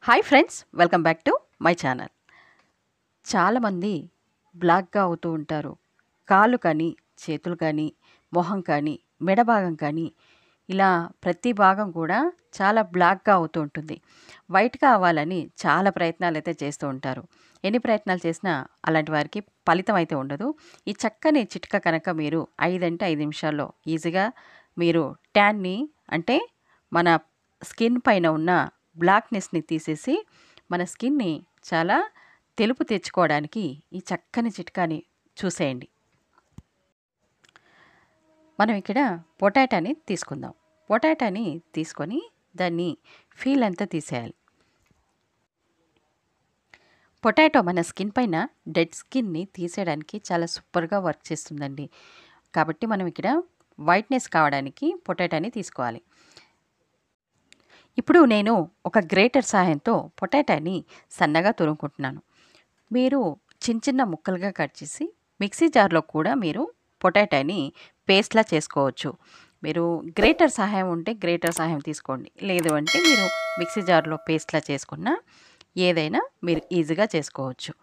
Hi friends welcome back to my channel చాలామంది బ్లాక్గా అవుతూ ఉంటారు కాళ్ళు కానీ చేతులు కానీ మొహం కానీ మెడ భాగం కానీ ఇలా ప్రతి భాగం కూడా చాలా బ్లాక్గా అవుతూ ఉంటుంది వైట్గా అవ్వాలని చాలా ప్రయత్నాలు అయితే చేస్తూ ఉంటారు ఎన్ని ప్రయత్నాలు చేసినా అలాంటి వారికి ఫలితం అయితే ఉండదు ఈ చక్కని చిట్క కనుక మీరు ఐదంటే ఐదు నిమిషాల్లో ఈజీగా మీరు ట్యాన్ని అంటే మన స్కిన్ పైన ఉన్న బ్లాక్నెస్ని తీసేసి మన స్కిన్ని చాలా తెలుపు తెచ్చుకోవడానికి ఈ చక్కని చిట్కాని చూసేయండి మనం ఇక్కడ పొటాటాని తీసుకుందాం పొటాటాని తీసుకొని దాన్ని ఫీల్ అంతా తీసేయాలి పొటాటో మన స్కిన్ పైన డెడ్ స్కిన్ని తీసేయడానికి చాలా సూపర్గా వర్క్ చేస్తుందండి కాబట్టి మనం ఇక్కడ వైట్నెస్ కావడానికి పొటాటాని తీసుకోవాలి ఇప్పుడు నేను ఒక గ్రేటర్ సహాయంతో పొటాటాని సన్నగా తురుముకుంటున్నాను మీరు చిన్న చిన్న ముక్కలుగా కట్ చేసి మిక్సీ జార్లో కూడా మీరు పొటాటాని పేస్ట్లా చేసుకోవచ్చు మీరు గ్రేటర్ సహాయం ఉంటే గ్రేటర్ సహాయం తీసుకోండి లేదు అంటే మీరు మిక్సీ జార్లో పేస్ట్లా చేసుకున్న ఏదైనా మీరు ఈజీగా చేసుకోవచ్చు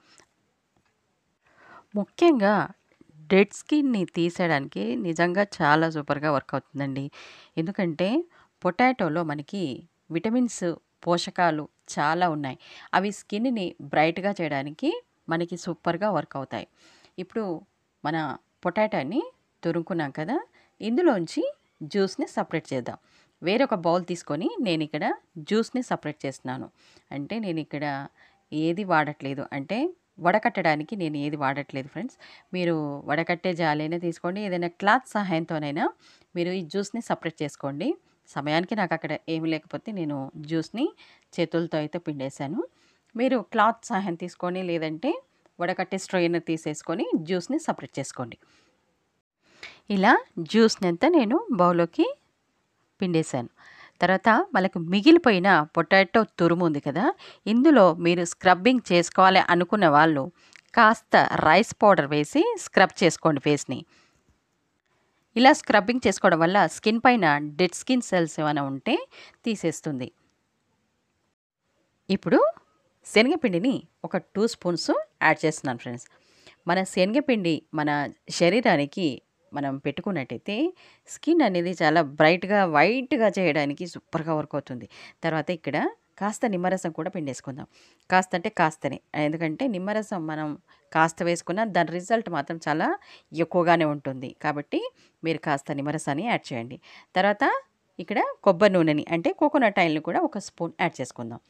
ముఖ్యంగా డెడ్ స్కిన్ని తీసేయడానికి నిజంగా చాలా సూపర్గా వర్క్ అవుతుందండి ఎందుకంటే పొటాటోలో మనకి విటమిన్స్ పోషకాలు చాలా ఉన్నాయి అవి స్కిన్ని బ్రైట్గా చేయడానికి మనకి సూపర్గా వర్క్ అవుతాయి ఇప్పుడు మన పొటాటోని తురుముకున్నాం కదా ఇందులోంచి జ్యూస్ని సపరేట్ చేద్దాం వేరొక బౌల్ తీసుకొని నేను ఇక్కడ జ్యూస్ని సపరేట్ చేస్తున్నాను అంటే నేను ఇక్కడ ఏది వాడట్లేదు అంటే వడకట్టడానికి నేను ఏది వాడట్లేదు ఫ్రెండ్స్ మీరు వడకట్టే జాలైనా తీసుకోండి ఏదైనా క్లాత్ సహాయంతోనైనా మీరు ఈ జ్యూస్ని సపరేట్ చేసుకోండి సమయానికి నాకు అక్కడ ఏమి లేకపోతే నేను జ్యూస్ని చేతులతో అయితే పిండేశాను మీరు క్లాత్ సహాయం తీసుకొని లేదంటే వడకట్టే స్ట్రెయినర్ తీసేసుకొని జ్యూస్ని సపరేట్ చేసుకోండి ఇలా జ్యూస్ని అంతా నేను బౌల్లోకి పిండేశాను తర్వాత మనకు మిగిలిపోయిన పొటాటో తురుము ఉంది కదా ఇందులో మీరు స్క్రబ్బింగ్ చేసుకోవాలి అనుకున్న వాళ్ళు కాస్త రైస్ పౌడర్ వేసి స్క్రబ్ చేసుకోండి ఫేస్ని ఇలా స్క్రబ్బింగ్ చేసుకోవడం వల్ల స్కిన్ పైన డెడ్ స్కిన్ సెల్స్ ఏమైనా ఉంటే తీసేస్తుంది ఇప్పుడు శనగపిండిని ఒక టూ స్పూన్స్ యాడ్ చేస్తున్నాను ఫ్రెండ్స్ మన శనగపిండి మన శరీరానికి మనం పెట్టుకున్నట్టయితే స్కిన్ అనేది చాలా బ్రైట్గా వైట్గా చేయడానికి సూపర్గా వర్క్ అవుతుంది తర్వాత ఇక్కడ కాస్త నిమ్మరసం కూడా పిండేసుకుందాం కాస్త అంటే కాస్తనే ఎందుకంటే నిమ్మరసం మనం కాస్త వేసుకున్న దాని రిజల్ట్ మాత్రం చాలా ఎక్కువగానే ఉంటుంది కాబట్టి మీరు కాస్త నిమ్మరసాన్ని యాడ్ చేయండి తర్వాత ఇక్కడ కొబ్బరి నూనెని అంటే కోకోనట్ ఆయిల్ని కూడా ఒక స్పూన్ యాడ్ చేసుకుందాం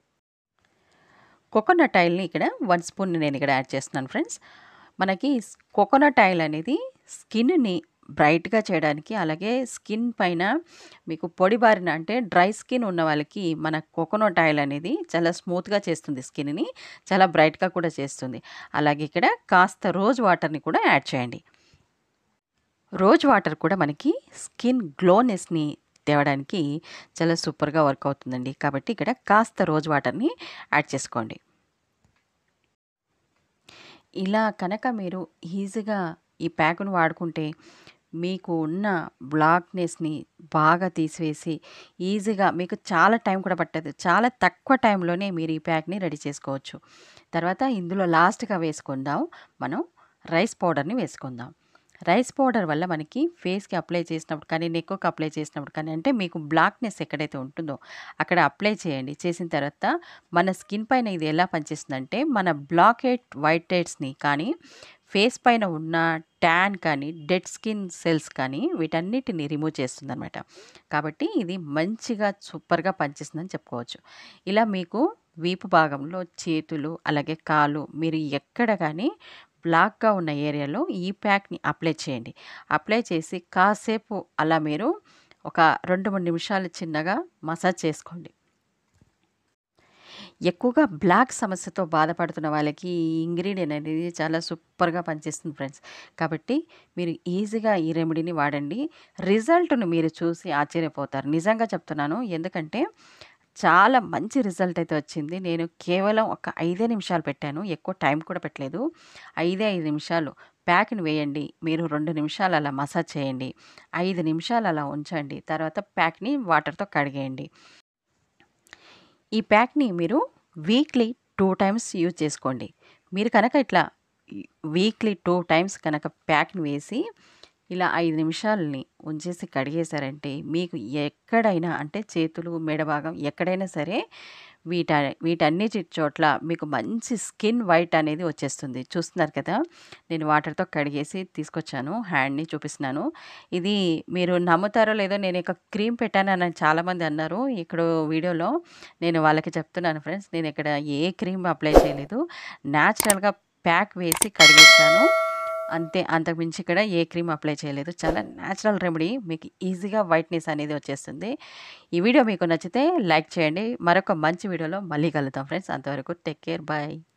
కోకోనట్ ఆయిల్ని ఇక్కడ వన్ స్పూన్ నేను ఇక్కడ యాడ్ చేస్తున్నాను ఫ్రెండ్స్ మనకి కోకోనట్ ఆయిల్ అనేది స్కిన్ని బ్రైట్గా చేయడానికి అలాగే స్కిన్ పైన మీకు పొడి బారిన అంటే డ్రై స్కిన్ ఉన్న వాళ్ళకి మన కోకోనట్ ఆయిల్ అనేది చాలా స్మూత్గా చేస్తుంది స్కిన్ని చాలా బ్రైట్గా కూడా చేస్తుంది అలాగే ఇక్కడ కాస్త రోజ్ వాటర్ని కూడా యాడ్ చేయండి రోజ్ వాటర్ కూడా మనకి స్కిన్ గ్లోనెస్ని తేవడానికి చాలా సూపర్గా వర్క్ అవుతుందండి కాబట్టి ఇక్కడ కాస్త రోజ్ వాటర్ని యాడ్ చేసుకోండి ఇలా కనుక మీరు ఈజీగా ఈ ప్యాక్ను వాడుకుంటే మీకు ఉన్న బ్లాక్నెస్ని బాగా తీసివేసి ఈజీగా మీకు చాలా టైం కూడా పట్టదు చాలా తక్కువ టైంలోనే మీరు ఈ ప్యాక్ని రెడీ చేసుకోవచ్చు తర్వాత ఇందులో లాస్ట్గా వేసుకుందాం మనం రైస్ పౌడర్ని వేసుకుందాం రైస్ పౌడర్ వల్ల మనకి ఫేస్కి అప్లై చేసినప్పుడు కానీ నెక్కు అప్లై చేసినప్పుడు కానీ అంటే మీకు బ్లాక్నెస్ ఎక్కడైతే ఉంటుందో అక్కడ అప్లై చేయండి చేసిన తర్వాత మన స్కిన్ పైన ఇది ఎలా పనిచేస్తుందంటే మన బ్లాకెట్ వైట్ హెడ్స్ని కానీ ఫేస్ పైన ఉన్న ట్యాన్ కానీ డెడ్ స్కిన్ సెల్స్ కానీ వీటన్నిటిని రిమూవ్ చేస్తుందన్నమాట కాబట్టి ఇది మంచిగా సూపర్గా పనిచేస్తుందని చెప్పుకోవచ్చు ఇలా మీకు వీపు భాగంలో చేతులు అలాగే కాలు మీరు ఎక్కడ కానీ బ్లాక్గా ఉన్న ఏరియాలో ఈ ప్యాక్ని అప్లై చేయండి అప్లై చేసి కాసేపు అలా మీరు ఒక రెండు మూడు నిమిషాలు చిన్నగా మసాజ్ చేసుకోండి ఎక్కువగా బ్లాక్ సమస్యతో బాధపడుతున్న వాళ్ళకి ఈ ఇంగ్రీడియంట్ అనేది చాలా సూపర్గా పనిచేస్తుంది ఫ్రెండ్స్ కాబట్టి మీరు ఈజీగా ఈ రెమెడీని వాడండి రిజల్ట్ను మీరు చూసి ఆశ్చర్యపోతారు నిజంగా చెప్తున్నాను ఎందుకంటే చాలా మంచి రిజల్ట్ అయితే వచ్చింది నేను కేవలం ఒక ఐదే నిమిషాలు పెట్టాను ఎక్కువ టైం కూడా పెట్టలేదు ఐదే ఐదు నిమిషాలు ప్యాక్ని వేయండి మీరు రెండు నిమిషాలు అలా మసాజ్ చేయండి ఐదు నిమిషాలు అలా ఉంచండి తర్వాత ప్యాక్ని వాటర్తో కడిగేయండి ఈ ప్యాక్‌ని మీరు వీక్లీ 2 టైమ్స్ యూజ్ చేసుకోండి. మీరు కనుక ఇట్లా వీక్లీ 2 టైమ్స్ కనుక ప్యాక్‌ని వేసి, ఇలా 5 నిమిషాలని ఉంచేసి కడిగేశారంటే, మీకు ఎక్కడైనా అంటే చేతులు, మెడ భాగం ఎక్కడైనా సరే వీట వీటన్నిటి చోట్ల మీకు మంచి స్కిన్ వైట్ అనేది వచ్చేస్తుంది. చూస్తున్నారు కదా! నేను వాటర్‌తో కడిగేసి తీసుకొచ్చాను. హ్యాండ్‌ని చూపిస్తున్నాను. ఇది మీరు నమ్ముతారో లేదో నేను ఇక క్రీమ్ పెట్టానని చాలామంది అన్నారు. ఇక్కడ వీడియోలో నేను వాళ్ళకి చెప్తున్నాను ఫ్రెండ్స్. నేను ఇక్కడ ఏ క్రీమ్ అప్లై చేయలేదు. న్యాచురల్‌గా ప్యాక్ వేసి కడిగేసాను. అంతే. అంతకు మించి ఇక్కడ ఏ క్రీమ్ అప్లై చేయలేదు. చాలా న్యాచురల్ రెమెడీ. మీకు ఈజీగా వైట్‌నెస్ అనేది వచ్చేస్తుంది. ఈ వీడియో మీకు నచ్చితే లైక్ చేయండి. మరొక మంచి వీడియోలో మళ్ళీ కలుద్దాం ఫ్రెండ్స్. అంతవరకు టేక్ కేర్. బాయ్.